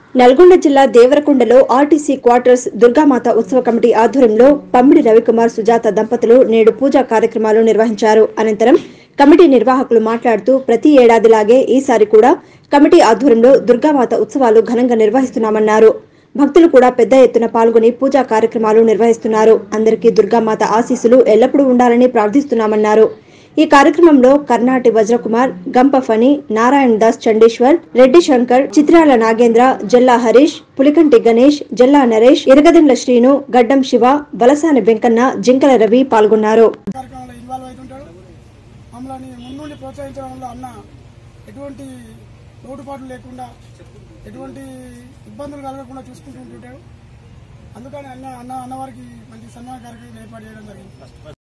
నల్గొండ జిల్లా దేవరకొండలో RTC quarters Durgamata ఉత్సవ committee ఆధ్వర్యంలో పమ్మిడి రవికుమార్ సుజాత దంపతులు నేడు పూజా కార్యక్రమాలు నిర్వహించారు అనంతరం కమిటీ నిర్వాహకులు మాట్లాడుతూ ప్రతి ఏడాదిలాగే ఈసారి కూడా కమిటీ ఆధ్వర్యంలో దుర్గామాత ఉత్సవాలు ఘనంగా నిర్వహిస్తున్నామన్నారు భక్తులు కూడా పెద్ద ఎత్తున పాల్గొని పూజా కార్యక్రమాలు నిర్వహిస్తున్నారు అందరికీ దుర్గామాత ఆశీస్సులు ఎల్లప్పుడూ ఉండాలని ప్రార్థిస్తున్నామన్నారు ఈ కార్యక్రమంలో కర్ణాటి వజ్రకుమార్ గంప ఫణి నారాయణ దాస్ చండీశ్వర్ రెడ్డి శంకర్ చిత్రాల నాగేంద్ర జల్లా హరీష్ పులికంటి గణేష్ జల్లా నరేష్ ఇరగదండ్ల శ్రీను గడ్డం శివ వలసాని వెంకన్న జింకల రవి పాల్గొన్నారు కార్యక్రమంలో ఇన్వాల్వ్ అవుతుంటాడు మమ్మల్ని ముందుండి ప్రోత్సహించడం వల్ల అన్న ఎటువంటి లోటుపాట్లు లేకుండా ఎటువంటి ఇబ్బందులు కలగకుండా చూసుకుంటూ ఉంటుంటాడు అందుకని అన్న అన్న అన్నవారికి మంచి సన్మాన కార్యక్రమం ఏర్పాటు చేయడం జరిగింది